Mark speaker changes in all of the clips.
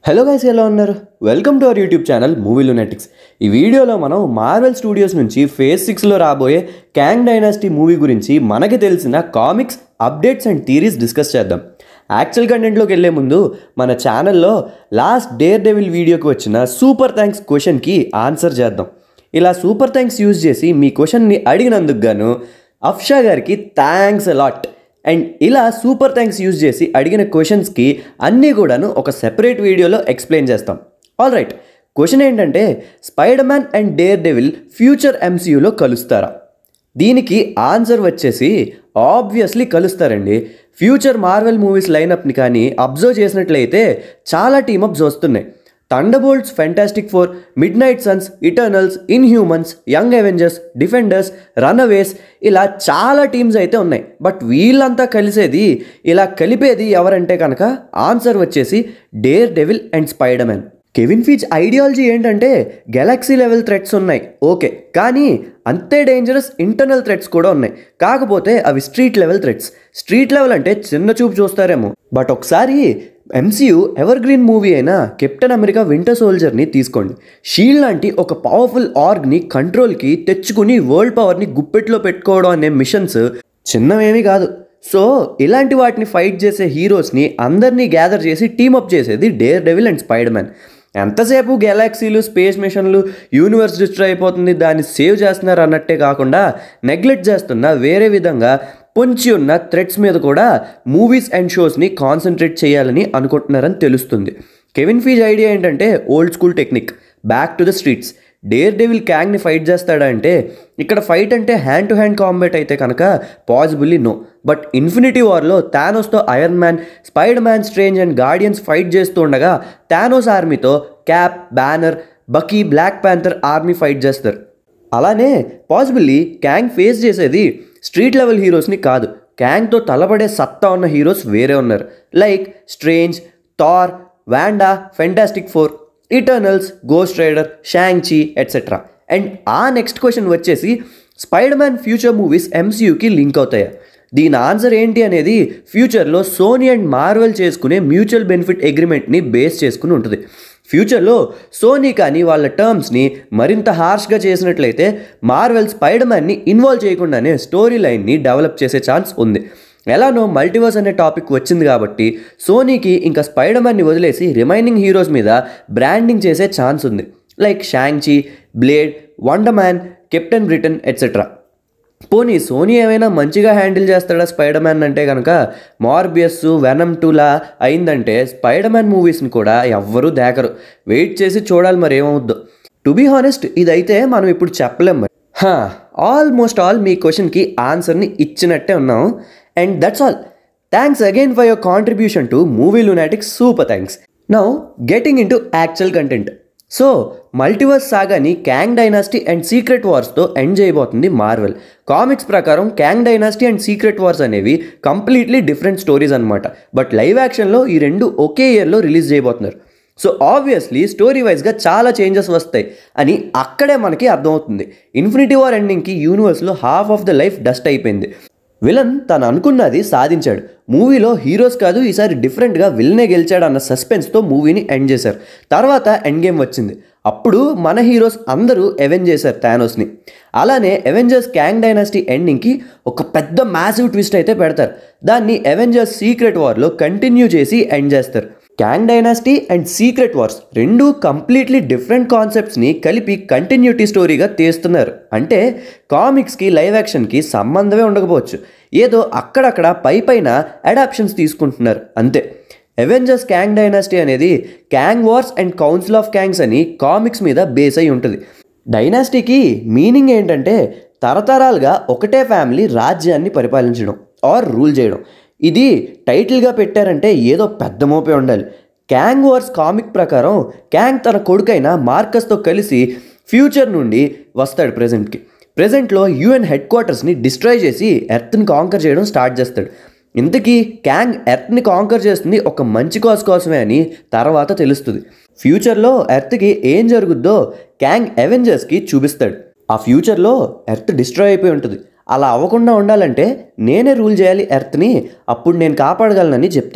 Speaker 1: hello guys ఎలా ఉన్నారు welcome to our YouTube channel movie lunatics ఈ వీడియోలో మనం మార్వెల్ స్టూడియోస్ నుంచి ఫేజ్ సిక్స్లో రాబోయే క్యాంగ్ డైనాసిటీ మూవీ గురించి మనకి తెలిసిన comics updates and theories discuss చేద్దాం యాక్చువల్ కంటెంట్లోకి వెళ్ళే ముందు మన ఛానల్లో లాస్ట్ డేర్ డెవిల్ వీడియోకి వచ్చిన సూపర్ థ్యాంక్స్ క్వశ్చన్కి ఆన్సర్ చేద్దాం ఇలా సూపర్ థ్యాంక్స్ యూజ్ చేసి మీ క్వశ్చన్ని అడిగినందుకు గాను అఫ్షా గారికి థ్యాంక్స్ అలాట్ అండ్ ఇలా సూపర్ థ్యాంక్స్ యూజ్ చేసి అడిగిన క్వశ్చన్స్కి అన్నీ కూడాను ఒక సెపరేట్ వీడియోలో ఎక్స్ప్లెయిన్ చేస్తాం ఆల్ రైట్ క్వశ్చన్ ఏంటంటే Spider Man and Daredevil future ఎంసీయూలో కలుస్తారా దీనికి ఆన్సర్ వచ్చేసి ఆబ్వియస్లీ కలుస్తారండి ఫ్యూచర్ మార్వెల్ మూవీస్ లైనప్ని కానీ అబ్జర్వ్ చేసినట్లయితే చాలా టీమప్స్ వస్తున్నాయి Thunderbolts Fantastic Four Midnight Sons Eternals Inhumans Young Avengers Defenders Runaways ఇలా చాలా టీమ్స్ అయితే ఉన్నాయి బట్ వీళ్ళంతా కలిసేది ఇలా కలిపేది ఎవరంటే కనుక ఆన్సర్ వచ్చేసి Daredevil and Spider Man Kevin Feige ideology ఏంటంటే గెలాక్సీ లెవెల్ థ్రెట్స్ ఉన్నాయి ఓకే కానీ అంతే డేంజరస్ ఇంటర్నల్ థ్రెట్స్ కూడా ఉన్నాయి కాకపోతే అవి street level threats street level అంటే చిన్న చూపు చూస్తారేమో బట్ ఒకసారి ఎంసీయూ ఎవర్ గ్రీన్ మూవీ అయిన కెప్టెన్ అమెరికా వింటర్ సోల్జర్ని తీసుకోండి షీల్డ్ లాంటి ఒక పవర్ఫుల్ ఆర్గ్ని కంట్రోల్కి తెచ్చుకుని వరల్డ్ పవర్ని గుప్పెట్లో పెట్టుకోవడం అనే మిషన్స్ చిన్నవేమీ కాదు సో ఇలాంటి వాటిని ఫైట్ చేసే హీరోస్ని అందరినీ గ్యాదర్ చేసి టీమప్ చేసేది Daredevil and Spider Man ఎంతసేపు గెలాక్సీలు స్పేస్ మిషన్లు యూనివర్స్ డిస్ట్రాయ్ అయిపోతుంది దాన్ని సేవ్ చేస్తున్నారు అన్నట్టే కాకుండా నెగ్లెక్ట్ చేస్తున్న వేరే విధంగా పొంచి ఉన్న థ్రెట్స్ మీద కూడా మూవీస్ అండ్ షోస్ని కాన్సన్ట్రేట్ చేయాలని అనుకుంటున్నారని తెలుస్తుంది కెవిన్ ఫీజ్ ఐడియా ఏంటంటే old school technique back to the streets Daredevil క్యాంగ్ని ఫైట్ చేస్తాడంటే ఇక్కడ ఫైట్ అంటే హ్యాండ్ టు హ్యాండ్ కాంబాట్ అయితే కనుక పాసిబుల్లీ నో బట్ ఇన్ఫినిటీ వార్లో థానోస్తో Iron Man Spider Man Strange and Guardians fight చేస్తూ ఉండగా థానోస్ ఆర్మీతో Cap Banner Bucky Black Panther army fight చేస్తారు అలానే పాసిబుల్లీ క్యాంగ్ ఫేస్ చేసేది స్ట్రీట్ లెవెల్ హీరోస్ని కాదు క్యాంగ్తో తలపడే సత్తా ఉన్న హీరోస్ వేరే ఉన్నారు like Strange Thor Wanda Fantastic Four Eternals Ghost Rider Shang Chi etcetera and ఆ నెక్స్ట్ క్వశ్చన్ వచ్చేసి స్పైడర్ మ్యాన్ ఫ్యూచర్ మూవీస్ ఎంసీయూకి లింక్ అవుతాయా దీని ఆన్సర్ ఏంటి అనేది ఫ్యూచర్లో సోనీ అండ్ మార్వెల్ చేసుకునే మ్యూచువల్ బెనిఫిట్ అగ్రిమెంట్ని బేస్ చేసుకుని ఉంటుంది ఫ్యూచర్లో సోనీ కానీ వాళ్ళ టర్మ్స్ని మరింత హార్ష్గా చేసినట్లయితే మార్వెల్ స్పైడర్ మ్యాన్ని ఇన్వాల్వ్ చేయకుండానే స్టోరీ లైన్ని డెవలప్ చేసే ఛాన్స్ ఉంది ఎలానో మల్టీవర్స్ అనే టాపిక్ వచ్చింది కాబట్టి సోనీకి ఇంకా స్పైడర్ మ్యాన్ని వదిలేసి రిమైనింగ్ హీరోస్ మీద బ్రాండింగ్ చేసే ఛాన్స్ ఉంది like Shang Chi Blade Wonder Man Captain Britain etcetera పోనీ సోనీ ఏమైనా మంచిగా హ్యాండిల్ చేస్తాడా స్పైడర్ మ్యాన్ అంటే కనుక మార్బియస్ వెనమ్ టూలా అయిందంటే స్పైడర్ మ్యాన్ మూవీస్ని కూడా ఎవ్వరూ దేకరు వెయిట్ చేసి చూడాలి మరి ఏమవుద్దో టు బీ హానెస్ట్ ఇదైతే మనం ఇప్పుడు చెప్పలేం మరి ఆల్మోస్ట్ ఆల్ మీ క్వశ్చన్కి ఆన్సర్ని ఇచ్చినట్టే ఉన్నాం and that's all thanks again for your contribution to movie lunatic super thanks now getting into actual content so multiverse సాగాని క్యాంగ్ డైనాసిటీ అండ్ సీక్రెట్ వార్స్తో ఎండ్ చేయబోతుంది మార్వెల్ కామిక్స్ ప్రకారం Kang dynasty and secret wars అనేవి completely different stories అనమాట but live యాక్షన్లో ఈ రెండు ఒకే ఇయర్లో రిలీజ్ చేయబోతున్నారు సో ఆబ్వియస్లీ స్టోరీ వైజ్గా చాలా చేంజెస్ వస్తాయి అని అక్కడే మనకి అర్థమవుతుంది ఇన్ఫినిటీ వార్ ఎండింగ్కి యూనివర్స్లో half of the life dust అయిపోయింది విలన్ తను అనుకున్నది సాధించాడు మూవీలో హీరోస్ కాదు ఈసారి డిఫరెంట్గా విలనే గెలిచాడు అన్న సస్పెన్స్తో మూవీని ఎండ్ చేశారు తర్వాత ఎండ్ గేమ్ వచ్చింది అప్పుడు మన హీరోస్ అందరూ ఎవెంజ్ చేశారు థానోస్ని అలానే అవెంజర్స్ క్యాంగ్ డైనాసిటీ ఎండింగ్కి ఒక పెద్ద మ్యాసివ్ ట్విస్ట్ అయితే పెడతారు దాన్ని అవెంజర్స్ సీక్రెట్ వార్లో కంటిన్యూ చేసి ఎండ్ చేస్తారు Kang dynasty and secret wars రెండు కంప్లీట్లీ డిఫరెంట్ కాన్సెప్ట్స్ని కలిపి కంటిన్యూటీ స్టోరీగా తీస్తున్నారు అంటే కామిక్స్కి లైవ్ యాక్షన్కి సంబంధమే ఉండకపోవచ్చు ఏదో అక్కడక్కడ పై పైన అడాప్షన్స్ తీసుకుంటున్నారు అంతే అవెంజర్స్ క్యాంగ్ డైనాసిటీ అనేది Kang wars and council of Kangs అని కామిక్స్ మీద బేస్ అయి ఉంటుంది డైనాసిటీకి మీనింగ్ ఏంటంటే తరతరాలుగా ఒకటే ఫ్యామిలీ రాజ్యాన్ని పరిపాలించడం ఆర్ రూల్ చేయడం ఇది టైటిల్గా పెట్టారంటే ఏదో పెద్ద మోపే ఉండాలి క్యాంగ్ వార్స్ కామిక్ ప్రకారం క్యాంగ్ తన కొడుకైన మార్కస్తో కలిసి ఫ్యూచర్ నుండి వస్తాడు ప్రజెంట్కి ప్రజెంట్లో యుఎన్ హెడ్ క్వార్టర్స్ని డిస్ట్రాయ్ చేసి ఎర్త్ని కాంకర్ చేయడం స్టార్ట్ చేస్తాడు ఇంతకీ క్యాంగ్ ఎర్త్ని కాంకర్ చేస్తుంది ఒక మంచి కాజ్ కోసమే అని తర్వాత తెలుస్తుంది ఫ్యూచర్లో ఎర్త్కి ఏం జరుగుద్దో క్యాంగ్ అవెంజర్స్కి చూపిస్తాడు ఆ ఫ్యూచర్లో ఎర్త్ డిస్ట్రాయ్ అయిపోయి ఉంటుంది అలా అవ్వకుండా ఉండాలంటే నేనే రూల్ చేయాలి ఎర్త్ని అప్పుడు నేను కాపాడగలనని చెప్తాడు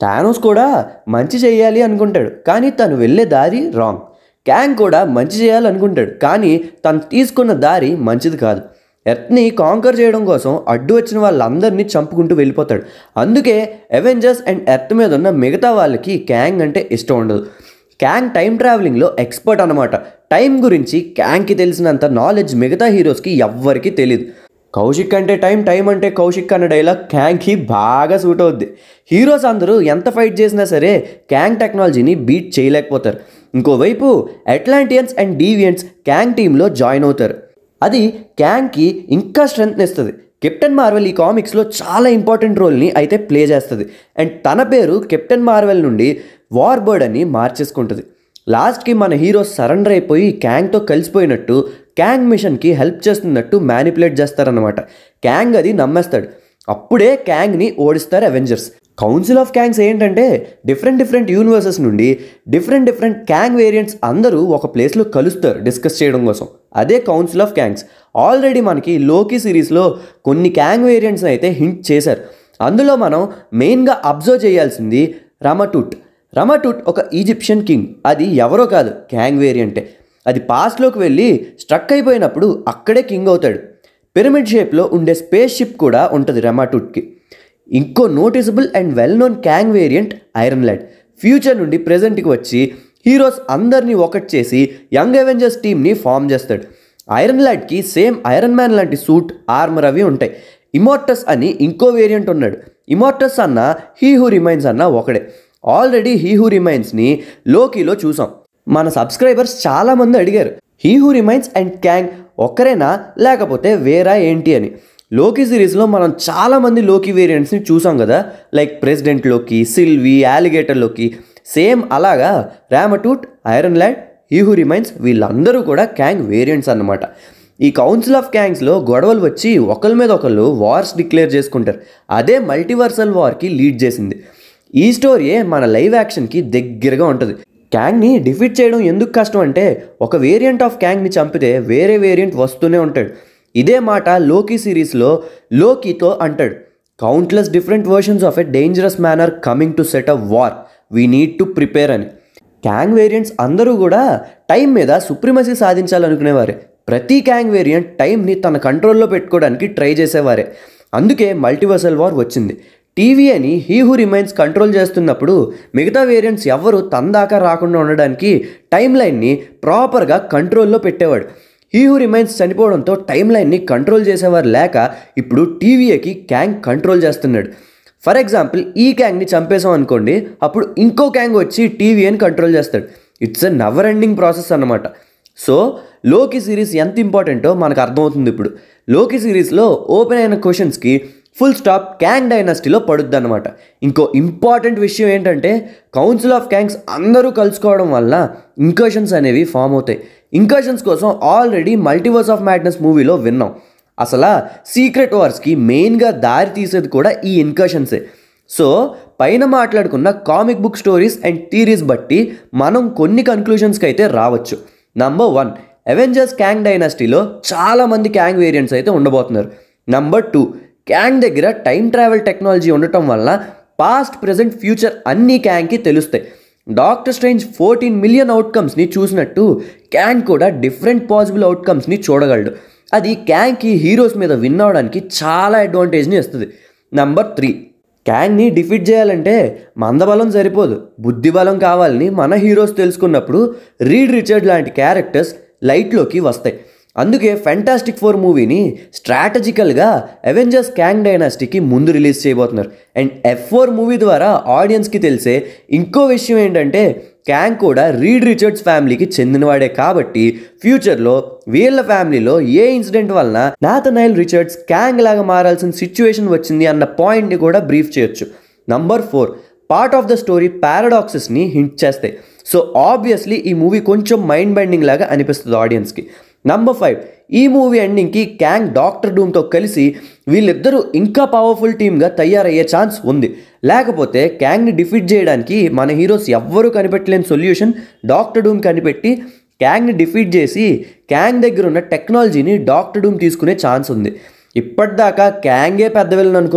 Speaker 1: థానోస్ కూడా మంచి చేయాలి అనుకుంటాడు కానీ తను వెళ్ళే దారి రాంగ్ క్యాంగ్ కూడా మంచి చేయాలనుకుంటాడు కానీ తను తీసుకున్న దారి మంచిది కాదు ఎర్త్ని కాంకర్ చేయడం కోసం అడ్డు వచ్చిన వాళ్ళందరినీ చంపుకుంటూ వెళ్ళిపోతాడు అందుకే అవెంజర్స్ అండ్ ఎర్త్ మీద ఉన్న మిగతా వాళ్ళకి క్యాంగ్ అంటే ఇష్టం ఉండదు క్యాంగ్ టైం ట్రావెలింగ్లో ఎక్స్పర్ట్ అనమాట టైం గురించి క్యాంగ్కి తెలిసినంత నాలెడ్జ్ మిగతా హీరోస్కి ఎవ్వరికీ తెలియదు కౌశిక్ అంటే టైం టైం అంటే కౌశిక్ అన్న డైలాగ్ క్యాంగ్కి బాగా సూట్ అవుద్ది హీరోస్ అందరూ ఎంత ఫైట్ చేసినా సరే క్యాంగ్ టెక్నాలజీని బీట్ చేయలేకపోతారు ఇంకోవైపు అట్లాంటియన్స్ అండ్ డీవియన్స్ క్యాంగ్ టీంలో జాయిన్ అవుతారు అది క్యాంగ్కి ఇంకా స్ట్రెంగ్త్ ఇస్తుంది కెప్టెన్ మార్వెల్ ఈ కామిక్స్లో చాలా ఇంపార్టెంట్ రోల్ని అయితే ప్లే చేస్తుంది అండ్ తన పేరు కెప్టెన్ మార్వెల్ నుండి వార్ బర్డ్ అని మార్చేసుకుంటుంది లాస్ట్కి మన హీరో సరెండర్ అయిపోయి క్యాంగ్తో కలిసిపోయినట్టు క్యాంగ్ మిషన్కి హెల్ప్ చేస్తున్నట్టు మ్యానిపులేట్ చేస్తారనమాట క్యాంగ్ అది నమ్మేస్తాడు అప్పుడే క్యాంగ్ని ఓడిస్తారు అవెంజర్స్ కౌన్సిల్ ఆఫ్ క్యాంగ్స్ ఏంటంటే డిఫరెంట్ డిఫరెంట్ యూనివర్సెస్ నుండి డిఫరెంట్ డిఫరెంట్ క్యాంగ్ వేరియంట్స్ అందరూ ఒక ప్లేస్లో కలుస్తారు డిస్కస్ చేయడం కోసం అదే కౌన్సిల్ ఆఫ్ క్యాంగ్స్ ఆల్రెడీ మనకి లోకి సిరీస్లో కొన్ని క్యాంగ్ వేరియంట్స్ని అయితే హింట్ చేశారు అందులో మనం మెయిన్గా అబ్జర్వ్ చేయాల్సింది రమటూట్ రమటూట్ ఒక ఈజిప్షియన్ కింగ్ అది ఎవరో కాదు క్యాంగ్ వేరియంటే అది పాస్ట్లోకి వెళ్ళి స్ట్రక్ అయిపోయినప్పుడు అక్కడే కింగ్ అవుతాడు పిరమిడ్ షేప్లో ఉండే స్పేస్ షిప్ కూడా ఉంటుంది రమాటూట్కి ఇంకో noticeable and well known Kang variant Iron Lad future నుండి ప్రజెంట్కి వచ్చి హీరోస్ అందరినీ ఒకటి చేసి యంగ్ అవెంజర్స్ టీమ్ని ఫామ్ చేస్తాడు ఐరన్ ల్యాడ్కి సేమ్ ఐరన్ మ్యాన్ లాంటి సూట్ ఆర్మర్ అవి ఉంటాయి ఇమోర్టస్ అని ఇంకో వేరియంట్ ఉన్నాడు ఇమోర్టస్ అన్న హీ హూ రిమైన్స్ అన్న ఒకడే ఆల్రెడీ హీ హూ రిమైన్స్ని లోకీలో చూసాం మన సబ్స్క్రైబర్స్ చాలామంది అడిగారు he who remains and Kang ఒక్కరేనా లేకపోతే వేరా ఏంటి అని లోకి సిరీస్లో మనం చాలామంది లోకి వేరియంట్స్ని చూసాం కదా లైక్ ప్రెసిడెంట్ లోకి సిల్వి యాలిగేటర్ లోకి సేమ్ అలాగా Rama Tut Iron Lad He who Remains వీళ్ళందరూ కూడా క్యాంగ్ వేరియంట్స్ అన్నమాట ఈ కౌన్సిల్ ఆఫ్ క్యాంగ్స్లో గొడవలు వచ్చి ఒకరి మీద ఒకళ్ళు వార్స్ డిక్లేర్ చేసుకుంటారు అదే మల్టీవర్సల్ వార్కి లీడ్ చేసింది ఈ స్టోరీయే మన లైవ్ యాక్షన్కి దగ్గరగా ఉంటుంది క్యాంగ్ని డిఫీట్ చేయడం ఎందుకు కష్టం అంటే ఒక వేరియంట్ ఆఫ్ క్యాంగ్ని చంపితే వేరే వేరియంట్ వస్తూనే ఉంటాడు ఇదే మాట లోకీ సిరీస్లో లోకీతో అంటాడు countless different versions of a dangerous manner coming to set a war we need to prepare అని క్యాంగ్ వేరియంట్స్ అందరూ కూడా టైం మీద సుప్రిమసీ సాధించాలనుకునేవారే ప్రతి క్యాంగ్ వేరియంట్ టైంని తన కంట్రోల్లో పెట్టుకోవడానికి ట్రై చేసేవారే అందుకే మల్టీవర్సల్ వార్ వచ్చింది టీవీ అని హీ హూ రిమైన్స్ కంట్రోల్ చేస్తున్నప్పుడు మిగతా వేరియంట్స్ ఎవ్వరు తన దాకా రాకుండా ఉండడానికి టైం లైన్ని ప్రాపర్గా కంట్రోల్లో పెట్టేవాడు హీ హూ రిమైన్స్ చనిపోవడంతో టైం లైన్ని కంట్రోల్ చేసేవారు లేక ఇప్పుడు టీవీఏకి క్యాంగ్ కంట్రోల్ చేస్తున్నాడు ఫర్ ఎగ్జాంపుల్ ఈ క్యాంగ్ని చంపేసాం అనుకోండి అప్పుడు ఇంకో క్యాంగ్ వచ్చి టీవీఏని కంట్రోల్ చేస్తాడు it's a never ending process అన్నమాట సో లోకి సిరీస్ ఎంత ఇంపార్టెంటో మనకు అర్థమవుతుంది ఇప్పుడు లోకి సిరీస్లో ఓపెన్ అయిన క్వశ్చన్స్కి ఫుల్ స్టాప్ క్యాంగ్ డైనాసిటీలో పడుద్ది అనమాట ఇంకో ఇంపార్టెంట్ విషయం ఏంటంటే కౌన్సిల్ ఆఫ్ క్యాంగ్స్ అందరూ కలుసుకోవడం వల్ల ఇంకర్షన్స్ అనేవి ఫామ్ అవుతాయి ఇంకర్షన్స్ కోసం ఆల్రెడీ మల్టీవర్స్ ఆఫ్ మ్యాడ్నెస్ మూవీలో విన్నాం అసలు సీక్రెట్ వార్స్కి మెయిన్గా దారి తీసేది కూడా ఈ ఇన్కర్షన్సే సో పైన మాట్లాడుకున్న comic book stories and theories బట్టి మనం కొన్ని కన్క్లూషన్స్కి అయితే రావచ్చు నంబర్ వన్ అవెంజర్స్ క్యాంగ్ డైనాసిటీలో చాలామంది క్యాంగ్ వేరియంట్స్ అయితే ఉండబోతున్నారు నంబర్ టూ క్యాంగ్ దగ్గర టైం ట్రావెల్ టెక్నాలజీ ఉండటం వల్ల పాస్ట్ ప్రజెంట్ ఫ్యూచర్ అన్ని క్యాంగ్కి తెలుస్తాయి డాక్టర్ స్ట్రేంజ్ ఫోర్టీన్ మిలియన్ అవుట్కమ్స్ని చూసినట్టు క్యాంగ్ కూడా డిఫరెంట్ పాసిబుల్ అవుట్కమ్స్ని చూడగలడు అది క్యాంగ్కి హీరోస్ మీద విన్ అవడానికి చాలా అడ్వాంటేజ్ని ఇస్తుంది నంబర్ త్రీ క్యాంగ్ని డిఫీట్ చేయాలంటే మందబలం సరిపోదు బుద్ధిబలం కావాలని మన హీరోస్ తెలుసుకున్నప్పుడు రీడ్ రిచర్డ్ లాంటి క్యారెక్టర్స్ లైట్లోకి వస్తాయి అందుకే ఫెంటాస్టిక్ ఫోర్ మూవీని స్ట్రాటజికల్గా అవెంజర్స్ క్యాంగ్ డైనాసిటీకి ముందు రిలీజ్ చేయబోతున్నారు అండ్ ఎఫ్ ఫోర్ మూవీ ద్వారా ఆడియన్స్కి తెలిసే ఇంకో విషయం ఏంటంటే క్యాంగ్ కూడా రీడ్ రిచర్డ్స్ ఫ్యామిలీకి చెందినవాడే కాబట్టి ఫ్యూచర్లో వీళ్ళ ఫ్యామిలీలో ఏ ఇన్సిడెంట్ వలన నాథనైల్ రిచర్డ్స్ క్యాంగ్ లాగా మారాల్సిన సిచ్యువేషన్ వచ్చింది అన్న పాయింట్ని కూడా బ్రీఫ్ చేయొచ్చు number four part of the story పారాడాక్సెస్ని హింట్ చేస్తాయి సో ఆబ్వియస్లీ ఈ మూవీ కొంచెం మైండ్ బెండింగ్ లాగా అనిపిస్తుంది ఆడియన్స్కి నంబర్ ఫైవ్ ఈ మూవీ ఎండింగ్కి క్యాంగ్ డాక్టర్ డూమ్తో కలిసి వీళ్ళిద్దరూ ఇంకా పవర్ఫుల్ టీమ్గా తయారయ్యే ఛాన్స్ ఉంది లేకపోతే క్యాంగ్ని డిఫీట్ చేయడానికి మన హీరోస్ ఎవ్వరూ కనిపెట్టలేని సొల్యూషన్ డాక్టర్ డూమ్ కనిపెట్టి క్యాంగ్ని డిఫీట్ చేసి క్యాంగ్ దగ్గర ఉన్న టెక్నాలజీని డాక్టర్ డూమ్ తీసుకునే ఛాన్స్ ఉంది ఇప్పటిదాకా క్యాంగే పెద్ద విలన్ అనుకున్నాం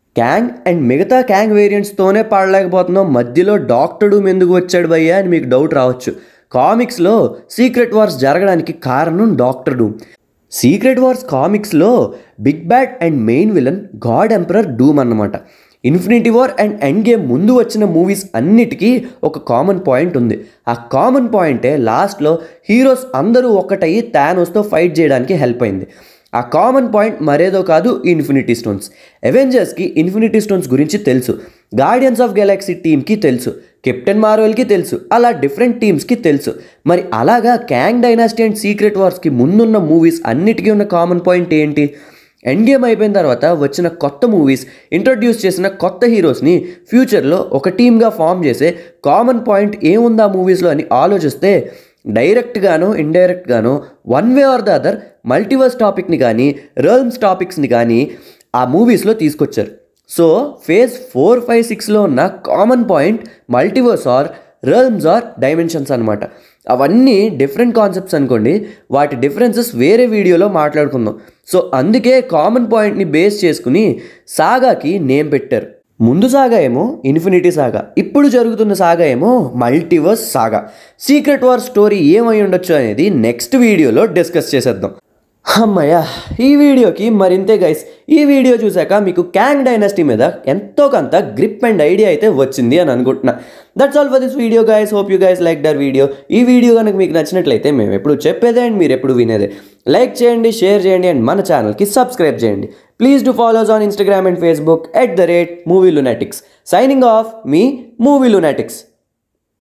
Speaker 1: క్యాంగ్ అండ్ మిగతా క్యాంగ్ వేరియంట్స్తోనే పాడలేకపోతున్నాం మధ్యలో డాక్టర్ డూమ్ ఎందుకు వచ్చాడు భయ్యా అని మీకు డౌట్ రావచ్చు కామిక్స్లో సీక్రెట్ వార్స్ జరగడానికి కారణం డాక్టర్ డూమ్ సీక్రెట్ వార్స్ కామిక్స్లో big bad and main villain god emperor Doom అన్నమాట infinity war and Endgame ముందు వచ్చిన మూవీస్ అన్నిటికీ ఒక కామన్ పాయింట్ ఉంది ఆ కామన్ పాయింటే లాస్ట్లో హీరోస్ అందరూ ఒక్కటయ్యి థానోస్తో ఫైట్ చేయడానికి హెల్ప్ అయింది ఆ కామన్ పాయింట్ మరేదో కాదు ఇన్ఫినిటీ స్టోన్స్ అవెంజర్స్కి ఇన్ఫినిటీ స్టోన్స్ గురించి తెలుసు గార్డియన్స్ ఆఫ్ గెలాక్సీ టీమ్కి తెలుసు కెప్టెన్ మార్వెల్కి తెలుసు అలా డిఫరెంట్ టీమ్స్కి తెలుసు మరి అలాగా క్యాంగ్ డైనాసిటీ అండ్ సీక్రెట్ వార్స్కి ముందున్న మూవీస్ అన్నిటికీ ఉన్న కామన్ పాయింట్ ఏంటి ఎండ్ గేమ్ అయిపోయిన తర్వాత వచ్చిన కొత్త మూవీస్ ఇంట్రొడ్యూస్ చేసిన కొత్త హీరోస్ని ఫ్యూచర్లో ఒక టీమ్గా ఫామ్ చేసే కామన్ పాయింట్ ఏముందా మూవీస్లో అని ఆలోచిస్తే డైరెక్ట్గానో ఇండైరెక్ట్గానో one way or the other multiverse టాపిక్ని కానీ రల్మ్స్ టాపిక్స్ని కానీ ఆ మూవీస్లో తీసుకొచ్చారు సో ఫేజ్ ఫోర్ ఫైవ్ సిక్స్లో ఉన్న common point multiverse or realms or dimensions అనమాట అవన్నీ డిఫరెంట్ కాన్సెప్ట్స్ అనుకోండి వాటి డిఫరెన్సెస్ వేరే వీడియోలో మాట్లాడుకుందాం సో అందుకే కామన్ పాయింట్ని బేస్ చేసుకుని సాగాకి నేమ్ పెట్టారు ముందు సాగా ఏమో ఇన్ఫినిటీ సాగా ఇప్పుడు జరుగుతున్న సాగా ఏమో multiverse saga secret war story ఏమై ఉండొచ్చు అనేది నెక్స్ట్ వీడియోలో డిస్కస్ చేసేద్దాం అమ్మయ్య ఈ వీడియోకి మరింతే గైస్ ఈ వీడియో చూశాక మీకు క్యాంగ్ డైనస్టీ మీద ఎంతో కొంత గ్రిప్ అండ్ ఐడియా అయితే వచ్చింది అని అనుకుంటున్నా that's all for this video guys hope you guys like the video ఈ వీడియో కనుక మీకు నచ్చినట్లయితే మేము ఎప్పుడు చెప్పేదే అండ్ మీరు ఎప్పుడు వినేదే లైక్ చేయండి షేర్ చేయండి అండ్ మన ఛానల్కి సబ్స్క్రైబ్ చేయండి please do follow us on Instagram and Facebook at the rate Movie Lunatics signing off మీ మూవీ లునాటిక్స్